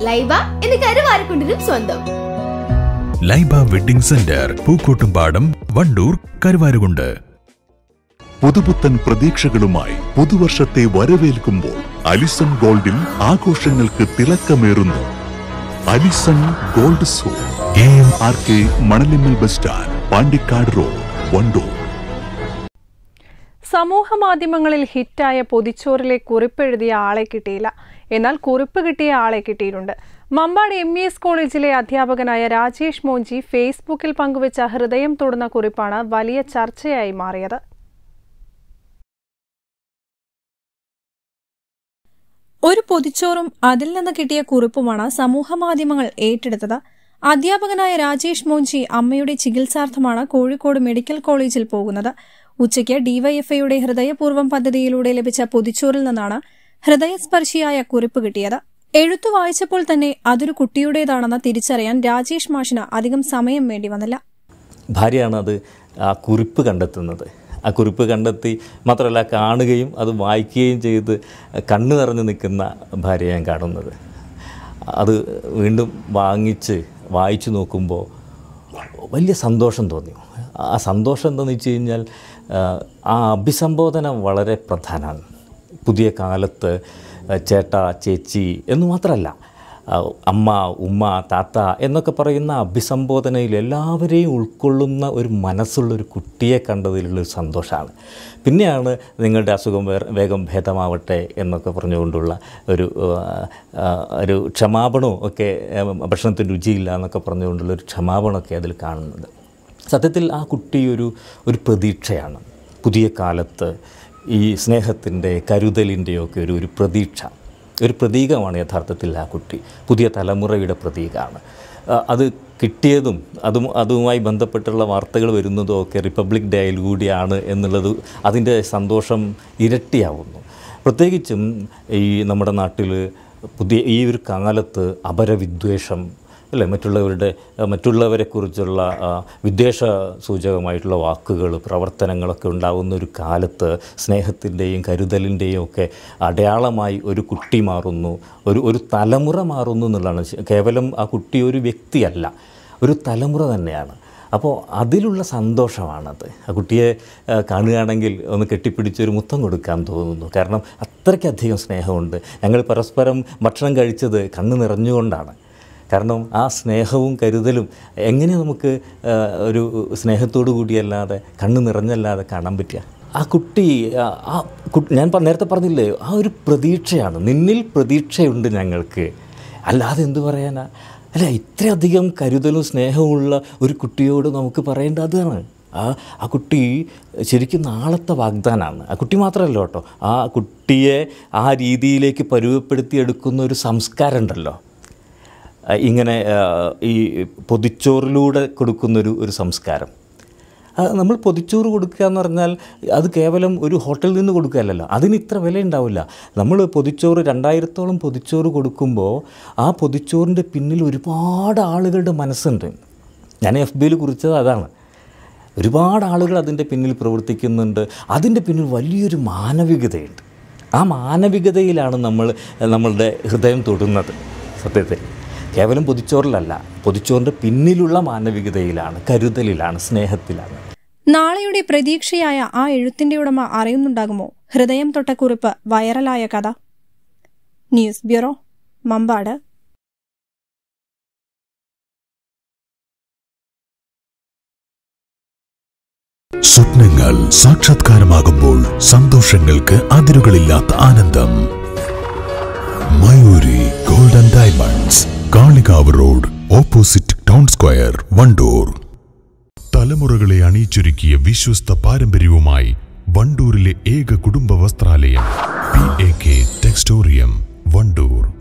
ലൈബ എന്ന് കരുവാരക്കുണ്ടിനും സ്വന്തം ലൈബ വെഡിംഗ് സെന്റർ പൂക്കോട്ടുംപാടം വണ്ടൂർ കരുവാരുകുണ്ട് പുതുപുത്തൻ പ്രതീക്ഷകളുമായി പുതുവർഷത്തെ വരവേൽക്കുമ്പോൾ അലിസൺ ഗോൾഡിൽ ആഘോഷങ്ങൾക്ക് തിളക്കമേറുന്നു അലിസൺ ഗോൾഡ് സോ A M R K Manalimmal bus stand Pandikkad road Wandoor സമൂഹ മാധ്യമങ്ങളിൽ ഹിറ്റായ പൊതിച്ചോറിലെ കുറിപ്പെഴുതിയ ആളെ കിട്ടിയില്ല എന്നാൽ കുറിപ്പ് കിട്ടിയ ആളെ കിട്ടിയിട്ടുണ്ട് മമ്പാട് എം ഇ എസ് കോളേജിലെ അധ്യാപകനായ രാജേഷ് മോഞ്ചി ഫേസ്ബുക്കിൽ പങ്കുവച്ച ഹൃദയം തൊടുന്ന കുറിപ്പാണ് വലിയ ചർച്ചയായി മാറിയത് ഒരു പൊതിച്ചോറും അതിൽ നിന്ന് കിട്ടിയ കുറിപ്പുമാണ് സമൂഹമാധ്യമങ്ങൾ ഏറ്റെടുത്തത് അധ്യാപകനായ രാജേഷ് മോഞ്ചി അമ്മയുടെ ചികിത്സാർത്ഥമാണ് കോഴിക്കോട് മെഡിക്കൽ കോളേജിൽ പോകുന്നത് ഉച്ചയ്ക്ക് ഡിവൈഎഫ്ഐയുടെ ഹൃദയപൂർവ്വം പദ്ധതിയിലൂടെ ലഭിച്ച പൊതിച്ചോറിൽ നിന്നാണ് ഹൃദയസ്പർശിയായ കുറിപ്പ് കിട്ടിയത് എഴുത്തു വായിച്ചപ്പോൾ തന്നെ അതൊരു കുട്ടിയുടേതാണെന്ന് തിരിച്ചറിയാൻ രാജേഷ് മാഷിന് അധികം സമയം വേണ്ടി വന്നില്ല ഭാര്യയാണ് അത് ആ കുറിപ്പ് കണ്ടെത്തുന്നത് ആ കുറിപ്പ് കണ്ടെത്തി മാത്രമല്ല കാണുകയും അത് വായിക്കുകയും ചെയ്ത് കണ്ണു നിറഞ്ഞു നിൽക്കുന്ന ഭാര്യ ഞാൻ കാണുന്നത് അത് വീണ്ടും വാങ്ങിച്ച് വായിച്ചു നോക്കുമ്പോൾ വലിയ സന്തോഷം തോന്നി ആ സന്തോഷം എന്താണെന്ന് വെച്ച് കഴിഞ്ഞാൽ ആ അഭിസംബോധന വളരെ പ്രധാനമാണ് പുതിയ കാലത്ത് ചേട്ട ചേച്ചി എന്ന് മാത്രമല്ല അമ്മ ഉമ്മ താത്ത എന്നൊക്കെ പറയുന്ന അഭിസംബോധനയിൽ എല്ലാവരെയും ഉൾക്കൊള്ളുന്ന ഒരു മനസ്സുള്ള ഒരു കുട്ടിയെ കണ്ടതിലുള്ളൊരു സന്തോഷമാണ് പിന്നെയാണ് നിങ്ങളുടെ അസുഖം വേഗം ഭേദമാവട്ടെ എന്നൊക്കെ പറഞ്ഞുകൊണ്ടുള്ള ഒരു ഒരു ക്ഷമാപണവും ഒക്കെ ഭക്ഷണത്തിന് രുചിയില്ല എന്നൊക്കെ പറഞ്ഞുകൊണ്ടുള്ള ഒരു ക്ഷമാപണമൊക്കെ അതിൽ കാണുന്നത് സത്യത്തിൽ ആ കുട്ടി ഒരു ഒരു പ്രതീക്ഷയാണ് പുതിയ കാലത്ത് ഈ സ്നേഹത്തിൻ്റെ കരുതലിൻ്റെയൊക്കെ ഒരു ഒരു പ്രതീക്ഷ ഒരു പ്രതീകമാണ് യഥാർത്ഥത്തിൽ ആ കുട്ടി പുതിയ തലമുറയുടെ പ്രതീകമാണ് അത് കിട്ടിയതും അതും അതുമായി ബന്ധപ്പെട്ടുള്ള വാർത്തകൾ വരുന്നതും ഒക്കെ റിപ്പബ്ലിക് ഡേയിൽ കൂടിയാണ് എന്നുള്ളത് അതിൻ്റെ സന്തോഷം ഇരട്ടിയാവുന്നു പ്രത്യേകിച്ചും ഈ നമ്മുടെ നാട്ടിൽ പുതിയ ഈ ഒരു കാലത്ത് അപരവിദ്വേഷം അല്ലേ മറ്റുള്ളവരുടെ മറ്റുള്ളവരെക്കുറിച്ചുള്ള വിദ്വേഷ സൂചകമായിട്ടുള്ള വാക്കുകൾ പ്രവർത്തനങ്ങളൊക്കെ ഉണ്ടാകുന്ന ഒരു കാലത്ത് സ്നേഹത്തിൻ്റെയും കരുതലിൻ്റെയും ഒക്കെ അടയാളമായി ഒരു കുട്ടി മാറുന്നു ഒരു ഒരു തലമുറ മാറുന്നു എന്നുള്ളതാണ് കേവലം ആ കുട്ടി ഒരു വ്യക്തിയല്ല ഒരു തലമുറ തന്നെയാണ് അപ്പോൾ അതിലുള്ള സന്തോഷമാണത് ആ കുട്ടിയെ കാണുകയാണെങ്കിൽ ഒന്ന് കെട്ടിപ്പിടിച്ചൊരു മുത്തം കൊടുക്കാൻ തോന്നുന്നു കാരണം അത്രയ്ക്കധികം സ്നേഹമുണ്ട് ഞങ്ങൾ പരസ്പരം ഭക്ഷണം കഴിച്ചത് കണ്ണ് നിറഞ്ഞുകൊണ്ടാണ് കാരണം ആ സ്നേഹവും കരുതലും എങ്ങനെ നമുക്ക് ഒരു സ്നേഹത്തോടു കൂടിയല്ലാതെ കണ്ണ് നിറഞ്ഞല്ലാതെ കാണാൻ പറ്റുക ആ കുട്ടി ആ ഞാൻ നേരത്തെ പറഞ്ഞില്ലേ ആ ഒരു പ്രതീക്ഷയാണ് നിന്നിൽ പ്രതീക്ഷയുണ്ട് ഞങ്ങൾക്ക് അല്ലാതെ എന്തു പറയാനാ അല്ല ഇത്രയധികം കരുതലും സ്നേഹമുള്ള ഒരു കുട്ടിയോട് നമുക്ക് പറയേണ്ടത് അതാണ് ആ ആ കുട്ടി ശരിക്കും നാളത്തെ വാഗ്ദാനമാണ് ആ കുട്ടി മാത്രമല്ല കേട്ടോ ആ കുട്ടിയെ ആ രീതിയിലേക്ക് പരുവപ്പെടുത്തിയെടുക്കുന്ന ഒരു സംസ്കാരം ഉണ്ടല്ലോ ഇങ്ങനെ ഈ പൊതിച്ചോറിലൂടെ കൊടുക്കുന്നൊരു ഒരു സംസ്കാരം നമ്മൾ പൊതിച്ചോറ് കൊടുക്കുക എന്ന് പറഞ്ഞാൽ അത് കേവലം ഒരു ഹോട്ടലിൽ നിന്ന് കൊടുക്കുകയല്ലല്ലോ അതിന് ഇത്ര വില ഉണ്ടാവില്ല നമ്മൾ പൊതിച്ചോറ് രണ്ടായിരത്തോളം പൊതിച്ചോറ് കൊടുക്കുമ്പോൾ ആ പൊതിച്ചോറിൻ്റെ പിന്നിൽ ഒരുപാട് ആളുകളുടെ മനസ്സുണ്ട് ഞാൻ എഫ് ബിയിൽ കുറിച്ചത് അതാണ് ഒരുപാട് ആളുകൾ അതിൻ്റെ പിന്നിൽ പ്രവർത്തിക്കുന്നുണ്ട് അതിൻ്റെ പിന്നിൽ വലിയൊരു മാനവികതയുണ്ട് ആ മാനവികതയിലാണ് നമ്മൾ നമ്മളുടെ ഹൃദയം തൊടുന്നത് സത്യത്തിൽ കേവലം പൊതിച്ചോറിലല്ല പൊതിച്ചോറിൻ്റെ പിന്നിലുള്ള മാനവികതയിലാണ് കരുതലിലാണ് സ്നേഹത്തിലാണ് നാളെയുടെ പ്രതീക്ഷയായ ആ എഴുത്തിന്റെ ഉടമ അറിയുന്നുണ്ടാകുമോ ഹൃദയം തൊട്ട കുറിപ്പ് വൈറലായ കഥ ന്യൂസ് ബ്യൂറോ മമ്പാട് സ്വപ്നങ്ങൾ സാക്ഷാത്കാരമാകുമ്പോൾ സന്തോഷങ്ങൾക്ക് അതിരുകളില്ലാത്ത ആനന്ദം Mayuri golden diamonds Kalikavu road opposite town square Wandoor തലമുറകളെ അണിയിച്ചൊരുക്കിയ വിശ്വസ്ത പാരമ്പര്യവുമായി വണ്ടൂരിലെ ഏക കുടുംബ വസ്ത്രാലയം P A K Textorium Wandoor